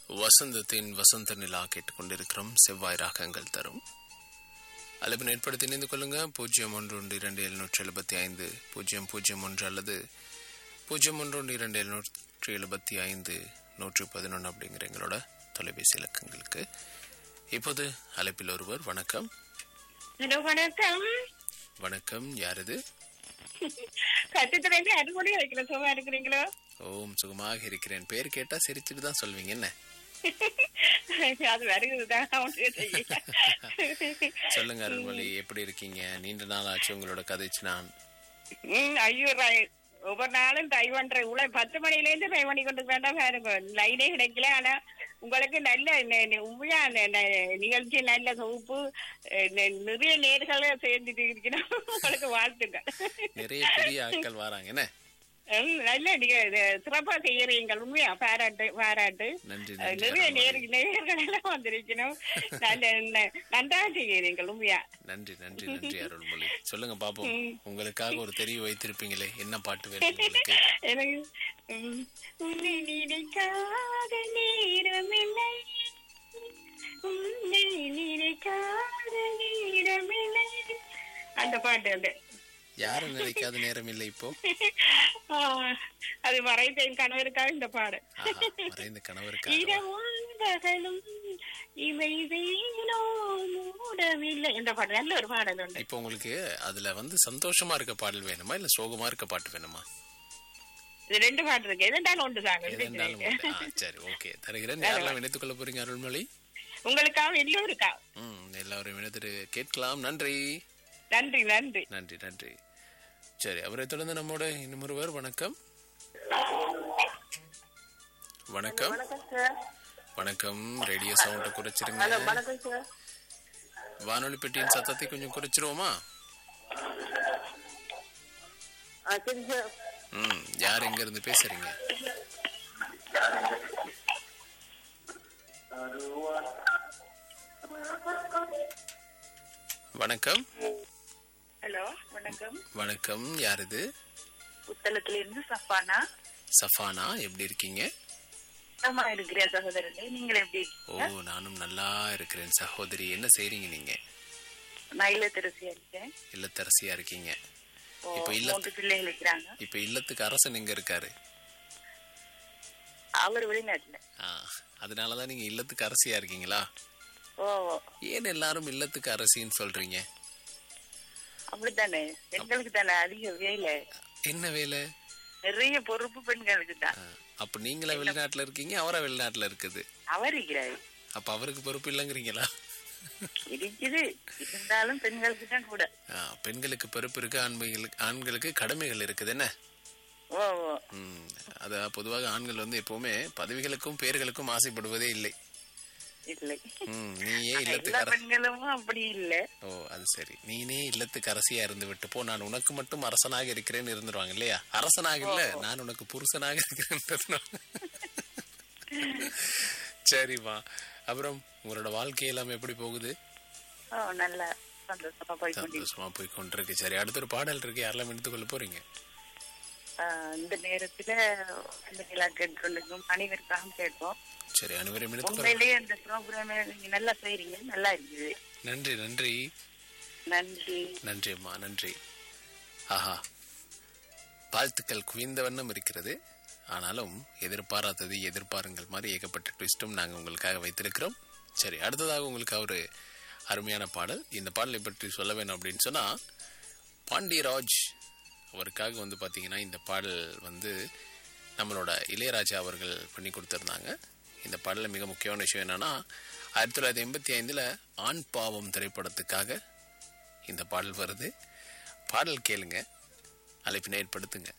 வசந்தத்தின் வசந்த நிலா கேட்டுக்கொண்டிருக்கிறோம் செவ்வாய் ராகங்கள் தரும் அழைப்பினை ஏற்படுத்தி இணைந்து கொள்ளுங்க பூஜ்ஜியம் ஒன்று ஒன்று இரண்டு எழுநூற்றி எழுபத்தி ஐந்து பூஜ்ஜியம் பூஜ்ஜியம் ஒன்று அல்லது பூஜ்ஜியம் ஒன்று ஒன்று இரண்டு எழுநூற்றி எழுபத்தி ஐந்து நூற்றி பதினொன்று அப்படிங்கிற எங்களோட தொலைபேசி இலக்கங்களுக்கு இப்போது அழைப்பில் ஒருவர் வணக்கம் ஹலோ வணக்கம் வணக்கம் யார் இது கட்டுத்துறைக்கு அறுபடி வைக்கிற சும்மா இருக்கிறீங்களோ ஓம் சுகமாக இருக்கிறேன் பேர் கேட்டா சிரிச்சுட்டு தான் சொல்வீங்க என்ன அது வருகிறதுதான் அவனுக்கு தெரியல சொல்லுங்க அருள்மொழி எப்படி இருக்கீங்க நீண்ட நாள் ஆச்சு உங்களோட கதைச்சு நான் ம், ஐயோ ரை- ஒவ்வொரு நாளும் ட்ரை பண்றேன் இவ்வளவு பத்து மணில இருந்து ட்ரை பண்ணி கொண்டு வேண்டாம் பாருங்க லைனே கிடைக்கல ஆனா உங்களுக்கு நல்ல ந- ந- உண்மையா ந- ந- நிகழ்ச்சி நல்ல தொகுப்பு அஹ், ந- நிறைய நேர்களை சேர்ந்துட்டு இருக்கணும் உங்களுக்கு வாழ்த்துக்கள் நிறைய பெரிய ஆட்கள் வராங்க என்ன ம், நல்ல நீங்க இது சிறப்பா செய்யறீங்க உண்மையா பாராட்டு பாராட்டு நன்றி அஹ், நன்றி நிறைய நேர் அருள்மொழி. நேர்கள் எல்லாம் வந்திருக்கணும் நல்ல ந- நன்றா செய்யறீங்க உண்மையா நன்றி நன்றி நன்றி அருள்மொழி சொல்லுங்க பாப்போம் உங்களுக்காக ஒரு தெரிவு வைத்திருப்பீங்களே என்ன பாட்டு வேணும் உங்களுக்கு எனக்கு ம், உன்னை நினைக்காத நேரமில்லை உன்னை நினைக்காத நேரமில்லை அந்த பாட்டு அந்த யாரும் நினைக்காத நேரம் இல்லை இப்போ ஆ, அது மறைந்த என் கணவருக்காக இந்த பாடு ஆஹா, மறைந்த கணவருக்காக இரவும் பகலும் இவை வேணோ மூடவில்லை இந்த பாட்டு நல்ல ஒரு பாடல் உண்டு இப்போ உங்களுக்கு அதுல வந்து சந்தோஷமா இருக்க பாடல் வேணுமா இல்ல சோகமா இருக்க பாட்டு வேணுமா இது ரெண்டு பாட்டு இருக்கு எதுண்டாலும் ஒன்று தாங்க எது இருந்தாலும் உண்டு. ஆ, சரி ஓகே தருகிறேன் யாரெல்லாம் இணைத்துக் கொள்ள போறீங்க அருள்மொழி உங்களுக்காக எல்லோருக்கா ம் எல்லாரும் இணைத்துட்டு கேட்கலாம் நன்றி நன்றி நன்றி நன்றி நன்றி சரி அவரை தொடர்ந்து நம்மோட இன்னும் ஒருவர் வணக்கம் வணக்கம் வணக்கம் சார் வணக்கம் ரேடியோ சவுண்ட குறைச்சிருங்க வணக்கம் சார் வானொலி பெட்டியின் சத்தத்தை கொஞ்சம் குறைச்சிருவோமா சரி சார் ம் யார் எங்க இருந்து பேசுறீங்க வணக்கம் ஹலோ வணக்கம் வணக்கம் யார் இது புத்தளத்துல இருந்து சஃபானா சஃபானா எப்படி இருக்கீங்க சுத்தமா இருக்கிறேன் சகோதரனே நீங்கள் எப்படி ஓ நானும் நல்லா இருக்கிறேன் சகோதரி என்ன செய்றீங்க நீங்க நான் இல்லத்தரசியா இருக்கேன் இல்லத்தரசியா இருக்கீங்க ஓ, இப்ப இல்ல மூன்று பிள்ளைகள் இருக்கிறாங்க இப்ப இல்லத்துக்கு அரசன் எங்க இருக்காரு அவர் வெளிநாட்டுல ஆ, அதனாலதான் நீங்க இல்லத்துக்கு அரசியா இருக்கீங்களா ஓ ஏன் எல்லாரும் இல்லத்துக்கு அரசின்னு சொல்றீங்க அப்படித்தானே பெண்களுக்கு தானே அதிக வேலை என்ன வேலை நிறைய பொறுப்பு பெண்களுக்கு தான் ஆ, அப்ப நீங்களா வெளிநாட்டுல இருக்கீங்க அவரா வெளிநாட்டுல இருக்குது அவர் இருக்கிறாரு அப்ப அவருக்கு பொறுப்பு இல்லைங்கிறீங்களா இருக்குது இருந்தாலும் பெண்களுக்கு தான் கூட ஆ, பெண்களுக்கு பொறுப்பு இருக்கு ஆண்மைகளுக்கு ஆண்களுக்கு கடமைகள் இருக்குது என்ன ஓ ஓ ம், அத பொதுவாக ஆண்கள் வந்து எப்பவுமே பதவிகளுக்கும் பேர்களுக்கும் ஆசைப்படுவதே இல்லை இல்லை ம், நீயே எல்லா இல்லத்துக்கு அர- பெண்களும் அப்படி இல்ல ஓ அது சரி நீனே இல்லத்துக்கு அரசியா இருந்து விட்டு போ நான் உனக்கு மட்டும் அரசனாக இருக்கிறேன்னு இருந்துருவாங்க இல்லையா அரசனாக இல்ல நான் உனக்கு புருஷனாக இருக்கிறேன் சரிம்மா அப்புறம் உங்களோட வாழ்க்கை எல்லாம் எப்படி போகுது ஓ நல்ல சந்தோஷமா போய் கொண்டு சந்தோஷமா போய் கொண்டிருக்கு சரி அடுத்த ஒரு பாடல் இருக்கு யாரெல்லாம் எடுத்துக் கொள்ள போறீங்க இந்த நேரத்துல இந்த நிலா கேட்டுக்கொண்டிருக்கும் அனைவருக்காக கேட்போம் சரி அனைவரையும் எடுத்துக் கொள்ள உண்மையிலேயே இந்த ப்ரோக்ராம் நீங்க நல்லா செய்றீங்க நல்லா இருக்குது நன்றி நன்றி நன்றி நன்றி அம்மா நன்றி ஆஹா வாழ்த்துக்கள் குவிந்த வண்ணம் இருக்கிறது ஆனாலும் எதிர்பாராதது எதிர்பாருங்கள் மாதிரி ஏகப்பட்ட ட்விஸ்டும் நாங்கள் உங்களுக்காக வைத்திருக்கிறோம் சரி அடுத்ததாக உங்களுக்கு ஒரு அருமையான பாடல் இந்த பாடலை பற்றி சொல்ல வேணும் அப்படின்னு சொன்னா பாண்டியராஜ் அவருக்காக வந்து பார்த்தீங்கன்னா இந்த பாடல் வந்து நம்மளோட இளையராஜா அவர்கள் பண்ணி கொடுத்துருந்தாங்க இந்த பாடலில் மிக முக்கியமான விஷயம் என்னன்னா ஆயிரத்தி தொள்ளாயிரத்தி எண்பத்தி ஐந்தில் ஆண் பாவம் திரைப்படத்துக்காக இந்த பாடல் வருது பாடல் கேளுங்க அழைப்பினை ஏற்படுத்துங்க